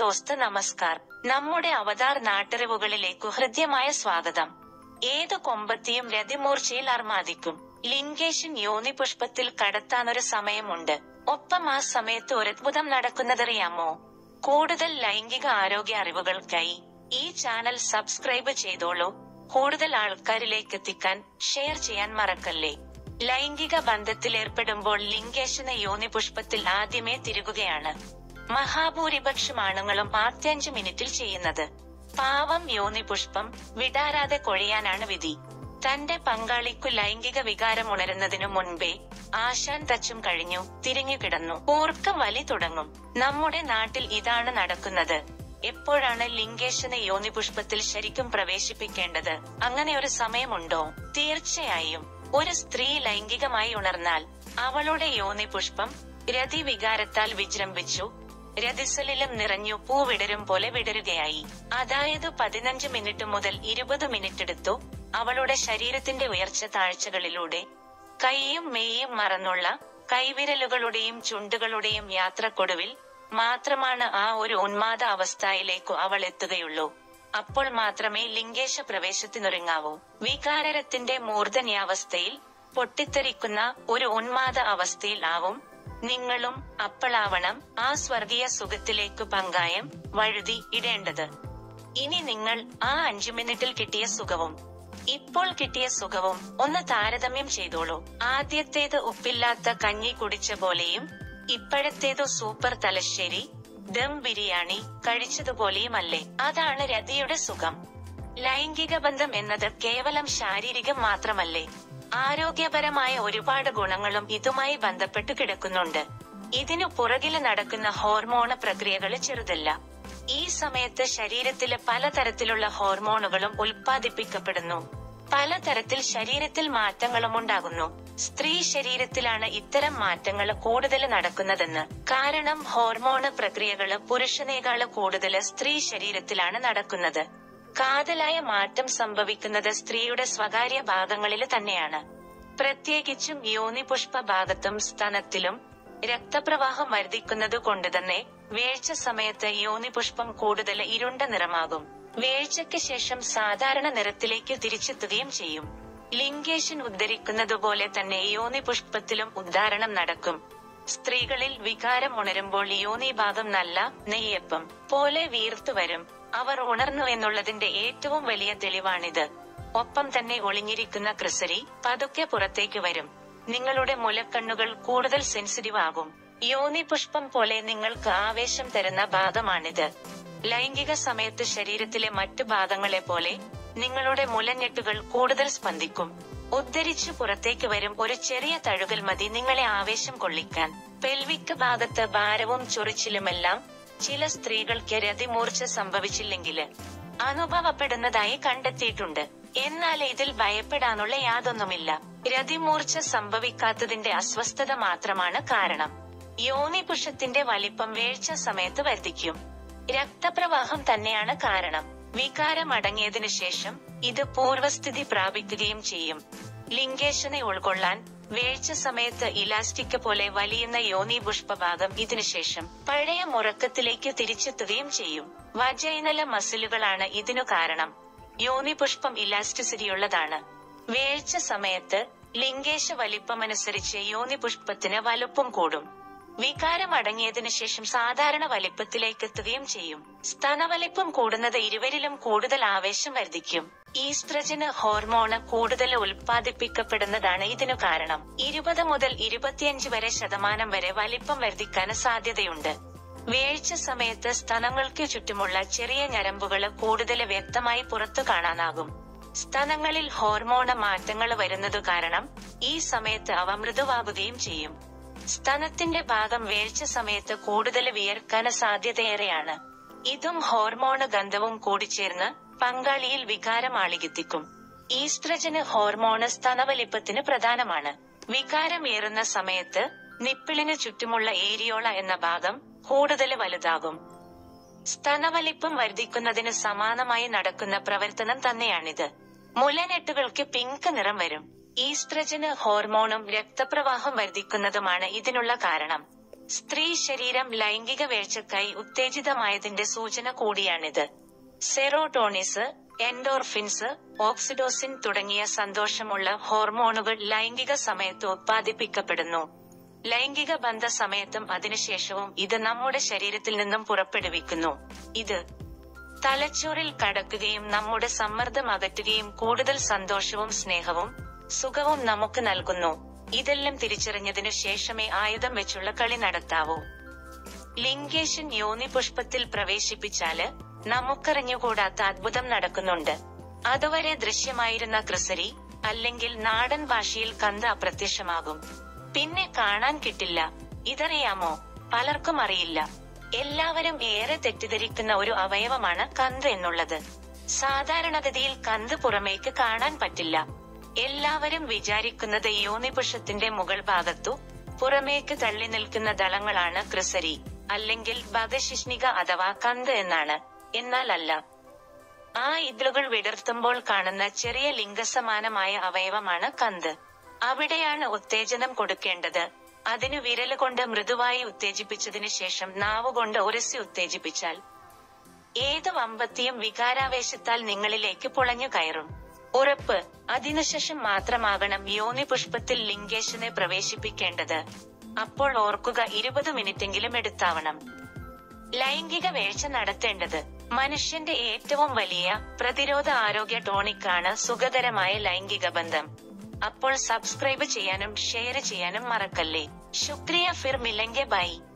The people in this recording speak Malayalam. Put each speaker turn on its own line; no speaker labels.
ദോസ്ത് നമസ്കാർ നമ്മുടെ അവതാർ നാട്ടറിവുകളിലേക്കു ഹൃദ്യമായ സ്വാഗതം ഏത് കൊമ്പത്തിയും രതിമൂർച്ചയിൽ അർമാദിക്കും ലിംഗേഷൻ യോനി പുഷ്പത്തിൽ കടത്താനൊരു സമയമുണ്ട് ഒപ്പം ആ സമയത്ത് ഒരത്ഭുതം നടക്കുന്നതറിയാമോ കൂടുതൽ ലൈംഗിക ആരോഗ്യ അറിവുകൾക്കായി ഈ ചാനൽ സബ്സ്ക്രൈബ് ചെയ്തോളൂ കൂടുതൽ ആൾക്കാരിലേക്ക് എത്തിക്കാൻ ഷെയർ ചെയ്യാൻ മറക്കല്ലേ ലൈംഗിക ബന്ധത്തിലേർപ്പെടുമ്പോൾ ലിംഗേശന യോനി പുഷ്പത്തിൽ ആദ്യമേ തിരുകുകയാണ് മഹാഭൂരിപക്ഷം ആണുങ്ങളും ആദ്യഞ്ചു മിനിറ്റിൽ ചെയ്യുന്നത് പാവം യോനി പുഷ്പം വിടാരാതെ കൊഴിയാനാണ് വിധി തന്റെ പങ്കാളിക്കു ലൈംഗിക വികാരം ഉണരുന്നതിനു മുൻപേ ആശാൻ തച്ചും കഴിഞ്ഞു തിരിഞ്ഞു കിടന്നു ഓർക്ക വലി തുടങ്ങും നമ്മുടെ നാട്ടിൽ ഇതാണ് നടക്കുന്നത് എപ്പോഴാണ് ലിംഗേശന യോനി പുഷ്പത്തിൽ ശരിക്കും പ്രവേശിപ്പിക്കേണ്ടത് അങ്ങനെ ഒരു സമയമുണ്ടോ തീർച്ചയായും ഒരു സ്ത്രീ ലൈംഗികമായി ഉണർന്നാൽ അവളുടെ യോനി പുഷ്പം രതി വികാരത്താൽ വിജൃംഭിച്ചു രതിസലിലും നിറഞ്ഞു പൂ വിടരും പോലെ വിടരുകയായി അതായത് പതിനഞ്ച് മിനിറ്റ് മുതൽ ഇരുപത് മിനിറ്റ് എടുത്തു അവളുടെ ശരീരത്തിന്റെ ഉയർച്ച താഴ്ചകളിലൂടെ കൈയും മെയ്യും മറന്നുള്ള കൈവിരലുകളുടെയും ചുണ്ടുകളുടെയും യാത്രക്കൊടുവിൽ മാത്രമാണ് ആ ഒരു ഉന്മാദ അവസ്ഥയിലേക്കു അവൾ എത്തുകയുള്ളൂ അപ്പോൾ മാത്രമേ ലിംഗേശ പ്രവേശത്തിനൊരുങ്ങാവൂ വികാരത്തിന്റെ മൂർധന്യാവസ്ഥയിൽ പൊട്ടിത്തെറിക്കുന്ന ഒരു ഉന്മാദ അവസ്ഥയിൽ ആവും നിങ്ങളും അപ്പളാവണം ആ സ്വർഗീയ സുഖത്തിലേക്കു പങ്കായം വഴുതി ഇടേണ്ടത് ഇനി നിങ്ങൾ ആ അഞ്ചു മിനിറ്റിൽ കിട്ടിയ സുഖവും ഇപ്പോൾ കിട്ടിയ സുഖവും ഒന്ന് താരതമ്യം ചെയ്തോളൂ ആദ്യത്തേത് ഉപ്പില്ലാത്ത കഞ്ഞി കുടിച്ച പോലെയും ഇപ്പോഴത്തേതു സൂപ്പർ തലശ്ശേരി ദം ബിരിയാണി കഴിച്ചതുപോലെയുമല്ലേ അതാണ് രതിയുടെ സുഖം ലൈംഗിക ബന്ധം എന്നത് കേവലം ശാരീരികം മാത്രമല്ലേ ആരോഗ്യപരമായ ഒരുപാട് ഗുണങ്ങളും ഇതുമായി ബന്ധപ്പെട്ട് കിടക്കുന്നുണ്ട് ഇതിനു പുറകില് നടക്കുന്ന ഹോർമോണ പ്രക്രിയകള് ചെറുതല്ല ഈ സമയത്ത് ശരീരത്തിലെ പലതരത്തിലുള്ള ഹോർമോണുകളും ഉൽപ്പാദിപ്പിക്കപ്പെടുന്നു പലതരത്തിൽ ശരീരത്തിൽ മാറ്റങ്ങളും ഉണ്ടാകുന്നു സ്ത്രീ ശരീരത്തിലാണ് ഇത്തരം മാറ്റങ്ങൾ കൂടുതൽ നടക്കുന്നതെന്ന് കാരണം ഹോർമോണ് പ്രക്രിയകള് പുരുഷനേക്കാള് കൂടുതൽ സ്ത്രീ ശരീരത്തിലാണ് നടക്കുന്നത് കാതലായ മാറ്റം സംഭവിക്കുന്നത് സ്ത്രീയുടെ സ്വകാര്യ ഭാഗങ്ങളിൽ തന്നെയാണ് പ്രത്യേകിച്ചും യോനി പുഷ്പ ഭാഗത്തും സ്തനത്തിലും രക്തപ്രവാഹം വർദ്ധിക്കുന്നത് കൊണ്ട് തന്നെ വേഴ്ച സമയത്ത് യോനി പുഷ്പം കൂടുതൽ ഇരുണ്ട നിറമാകും വേഴ്ചയ്ക്ക് ശേഷം സാധാരണ നിറത്തിലേക്ക് തിരിച്ചെത്തുകയും ചെയ്യും ലിംഗേഷൻ ഉദ്ധരിക്കുന്നതുപോലെ തന്നെ യോനി പുഷ്പത്തിലും ഉദ്ധാരണം നടക്കും സ്ത്രീകളിൽ വികാരം ഉണരുമ്പോൾ യോനി ഭാഗം നല്ല നെയ്യപ്പം പോലെ വീർത്തു വരും അവർ ഉണർന്നു എന്നുള്ളതിന്റെ ഏറ്റവും വലിയ തെളിവാണിത് ഒപ്പം തന്നെ ഒളിഞ്ഞിരിക്കുന്ന ക്രിസരി പതുക്കെ പുറത്തേക്ക് വരും നിങ്ങളുടെ മുലക്കണ്ണുകൾ കൂടുതൽ സെൻസിറ്റീവ് ആകും യോനി പുഷ്പം പോലെ നിങ്ങൾക്ക് ആവേശം തരുന്ന ഭാഗമാണിത് ലൈംഗിക സമയത്ത് ശരീരത്തിലെ മറ്റു ഭാഗങ്ങളെ പോലെ നിങ്ങളുടെ മുലഞ്ഞെട്ടുകൾ കൂടുതൽ സ്പന്ദിക്കും ഉദ്ധരിച്ചു പുറത്തേക്ക് വരും ഒരു ചെറിയ തഴുകൽ മതി നിങ്ങളെ ആവേശം കൊള്ളിക്കാൻ പെൽവിക്ക് ഭാഗത്ത് ഭാരവും ചൊറിച്ചിലുമെല്ലാം ചില സ്ത്രീകൾക്ക് രതിമൂർച്ച സംഭവിച്ചില്ലെങ്കില് അനുഭവപ്പെടുന്നതായി കണ്ടെത്തിയിട്ടുണ്ട് എന്നാൽ ഇതിൽ ഭയപ്പെടാനുള്ള യാതൊന്നുമില്ല രതിമൂർച്ച സംഭവിക്കാത്തതിന്റെ അസ്വസ്ഥത മാത്രമാണ് കാരണം യോനിപുഷത്തിന്റെ വലിപ്പം വീഴ്ച സമയത്ത് വർദ്ധിക്കും രക്തപ്രവാഹം തന്നെയാണ് കാരണം വികാരം അടങ്ങിയതിനു ശേഷം ഇത് പൂർവസ്ഥിതി പ്രാപിക്കുകയും ചെയ്യും ലിംഗേശന ഉൾക്കൊള്ളാൻ വീഴ്ച സമയത്ത് ഇലാസ്റ്റിക് പോലെ വലിയുന്ന യോനി പുഷ്പഭാഗം ഇതിനുശേഷം പഴയ മുറക്കത്തിലേക്ക് തിരിച്ചെത്തുകയും ചെയ്യും വജൈനല മസിലുകളാണ് ഇതിനു കാരണം യോനി പുഷ്പം ഇലാസ്റ്റിസിറ്റിയുള്ളതാണ് വീഴ്ച സമയത്ത് ലിംഗേശ വലിപ്പമനുസരിച്ച് യോനി പുഷ്പത്തിന് വലുപ്പം കൂടും വികാരം അടങ്ങിയതിനു ശേഷം സാധാരണ വലിപ്പത്തിലേക്ക് എത്തുകയും ചെയ്യും സ്തനവലിപ്പം കൂടുന്നത് ഇരുവരിലും കൂടുതൽ ആവേശം വർദ്ധിക്കും ഈസ്ട്രജന് ഹോർമോണ് കൂടുതൽ ഉൽപ്പാദിപ്പിക്കപ്പെടുന്നതാണ് ഇതിനു കാരണം ഇരുപത് മുതൽ ഇരുപത്തിയഞ്ച് വരെ ശതമാനം വരെ വലിപ്പം വർദ്ധിക്കാൻ സാധ്യതയുണ്ട് വീഴ്ച സമയത്ത് സ്തനങ്ങൾക്ക് ചുറ്റുമുള്ള ചെറിയ ഞരമ്പുകള് കൂടുതൽ വ്യക്തമായി പുറത്തു കാണാനാകും സ്തനങ്ങളിൽ ഹോർമോണ മാറ്റങ്ങൾ വരുന്നതു കാരണം ഈ സമയത്ത് അവ മൃദുവാകുകയും ചെയ്യും സ്തനത്തിന്റെ ഭാഗം വീഴ്ച സമയത്ത് കൂടുതൽ വിയർക്കാൻ സാധ്യതയേറെയാണ് ഇതും ഹോർമോണ് ഗന്ധവും കൂടിച്ചേർന്ന് പങ്കാളിയിൽ വികാരം ആളികെത്തിക്കും ഈസ്ട്രജന് ഹോർമോണ് സ്തനവലിപ്പത്തിന് പ്രധാനമാണ് വികാരം ഏറുന്ന സമയത്ത് നിപ്പിളിന് ചുറ്റുമുള്ള ഏരിയോള എന്ന ഭാഗം കൂടുതൽ വലുതാകും സ്തനവലിപ്പം വർദ്ധിക്കുന്നതിന് സമാനമായി നടക്കുന്ന പ്രവർത്തനം തന്നെയാണിത് മുലനെട്ടുകൾക്ക് പിങ്ക് നിറം വരും ഈസ്ട്രജന് ഹോർമോണും രക്തപ്രവാഹം വർദ്ധിക്കുന്നതുമാണ് ഇതിനുള്ള കാരണം സ്ത്രീ ശരീരം ലൈംഗിക വേഴ്ചക്കായി ഉത്തേജിതമായതിന്റെ സൂചന കൂടിയാണിത് സെറോട്ടോണിസ് എൻഡോർഫിൻസ് ഓക്സിഡോസിൻ തുടങ്ങിയ സന്തോഷമുള്ള ഹോർമോണുകൾ ലൈംഗിക സമയത്ത് ഉത്പാദിപ്പിക്കപ്പെടുന്നു ലൈംഗിക ബന്ധ സമയത്തും അതിനുശേഷവും ഇത് നമ്മുടെ ശരീരത്തിൽ നിന്നും പുറപ്പെടുവിക്കുന്നു ഇത് തലച്ചോറിൽ കടക്കുകയും നമ്മുടെ സമ്മർദ്ദം അകറ്റുകയും കൂടുതൽ സന്തോഷവും സ്നേഹവും സുഖവും നമുക്ക് നൽകുന്നു ഇതെല്ലാം തിരിച്ചറിഞ്ഞതിനു ശേഷമേ ആയുധം വെച്ചുള്ള കളി നടത്താവൂ ലിംഗേഷൻ യോനി പുഷ്പത്തിൽ പ്രവേശിപ്പിച്ചാല് നമുക്കറിഞ്ഞുകൂടാത്ത അത്ഭുതം നടക്കുന്നുണ്ട് അതുവരെ ദൃശ്യമായിരുന്ന ക്രിസരി അല്ലെങ്കിൽ നാടൻ ഭാഷയിൽ കന്ത് അപ്രത്യക്ഷമാകും പിന്നെ കാണാൻ കിട്ടില്ല ഇതറിയാമോ പലർക്കും അറിയില്ല എല്ലാവരും ഏറെ തെറ്റിദ്ധരിക്കുന്ന ഒരു അവയവമാണ് കന്ത് എന്നുള്ളത് സാധാരണഗതിയിൽ കന്ത് പുറമേക്ക് കാണാൻ പറ്റില്ല എല്ലാവരും വിചാരിക്കുന്നത് യോനിപുഷത്തിന്റെ മുകൾ ഭാഗത്തു പുറമേക്ക് തള്ളി നിൽക്കുന്ന ദളങ്ങളാണ് ക്രിസരി അല്ലെങ്കിൽ ബദശിഷ്ണിക അഥവാ കന്ത് എന്നാണ് എന്നാൽ അല്ല ആ ഇതളുകൾ വിടർത്തുമ്പോൾ കാണുന്ന ചെറിയ ലിംഗസമാനമായ അവയവമാണ് കന്ത് അവിടെയാണ് ഉത്തേജനം കൊടുക്കേണ്ടത് അതിനു വിരല് കൊണ്ട് മൃദുവായി ഉത്തേജിപ്പിച്ചതിനു ശേഷം നാവുകൊണ്ട് ഉരസി ഉത്തേജിപ്പിച്ചാൽ ഏത് വമ്പത്തിയും വികാരാവേശത്താൽ നിങ്ങളിലേക്ക് പുളഞ്ഞു കയറും ഉറപ്പ് അതിനുശേഷം മാത്രമാകണം യോനി പുഷ്പത്തിൽ ലിംഗേശനെ പ്രവേശിപ്പിക്കേണ്ടത് അപ്പോൾ ഓർക്കുക ഇരുപത് മിനിറ്റെങ്കിലും എടുത്താവണം ലൈംഗിക വീഴ്ച നടത്തേണ്ടത് മനുഷ്യന്റെ ഏറ്റവും വലിയ പ്രതിരോധ ആരോഗ്യ ടോണിക്കാണ് സുഖകരമായ ലൈംഗിക ബന്ധം അപ്പോൾ സബ്സ്ക്രൈബ് ചെയ്യാനും ഷെയർ ചെയ്യാനും മറക്കല്ലേ ശുക്രിയ ഫിർ മിലെങ്കെ ബൈ